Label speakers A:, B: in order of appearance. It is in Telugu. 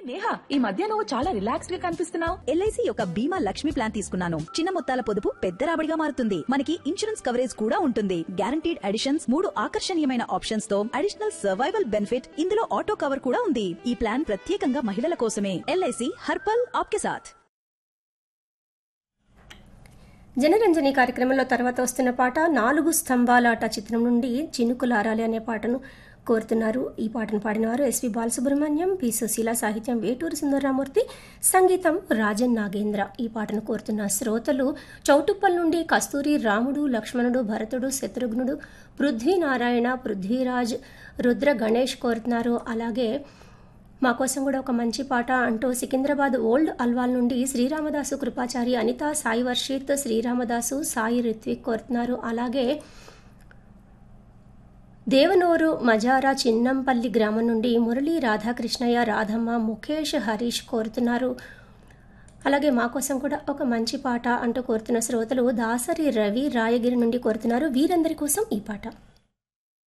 A: నేహా ఈ మధ్య నువ్వు చాలా రిలాక్స్డ్ గా కనిపిస్తున్నావు
B: ఎల్ఐసి యొక్క బీమా లక్ష్మి ప్లాన్ తీసుకున్నాను చిన్న మొత్తాల పొదుపు పెద్ద రాబడిగా మారుతుంది మనకి ఇన్సూరెన్స్ కవరేజ్ కూడా ఉంటుంది గ్యారంటీడ్ అడిషన్స్ మూడు ఆకర్షణీయమైన ఆప్షన్స్ తో అడిషనల్ సర్వైవల్ బెనిఫిట్ ఇందులో ఆటో కవర్ కూడా ఉంది ఈ ప్లాన్ ప్రత్యేకంగా మహిళల కోసమే ఎల్ఐసి హర్పల్ ఆప్కే సాథ్
C: జనరంజని కార్యక్రమంలో తర్వాత వస్తున్న పాట నాలుగు స్తంభాలాట చిత్రం నుండి చినుకులారాలి అనే పాటను కోరుతున్నారు ఈ పాటను పాడినవారు ఎస్వి బాలసుబ్రహ్మణ్యం పి సుశీల సాహిత్యం వేటూరి సుందరరామూర్తి సంగీతం రాజన్ నాగేంద్ర ఈ పాటను కోరుతున్న శ్రోతలు చౌటుప్పల్ నుండి కస్తూరి రాముడు లక్ష్మణుడు భరతుడు శత్రుఘ్నుడు పృథ్వీనారాయణ పృథ్వీరాజ్ రుద్ర గణేష్ కోరుతున్నారు అలాగే మా కోసం కూడా ఒక మంచి పాట అంటూ సికింద్రాబాద్ ఓల్డ్ అల్వాల్ నుండి శ్రీరామదాసు కృపాచారి అనిత సాయి వర్షిత్ శ్రీరామదాసు సాయి రిత్విక్ కోరుతున్నారు అలాగే దేవనూరు మజారా చిన్నంపల్లి గ్రామం నుండి మురళీ రాధాకృష్ణయ్య రాధమ్మ ముఖేష్ హరీష్ కోరుతున్నారు అలాగే మా కోసం కూడా ఒక మంచి పాట అంటూ కోరుతున్న శ్రోతలు దాసరి రవి రాయగిరి నుండి కోరుతున్నారు వీరందరి కోసం ఈ పాట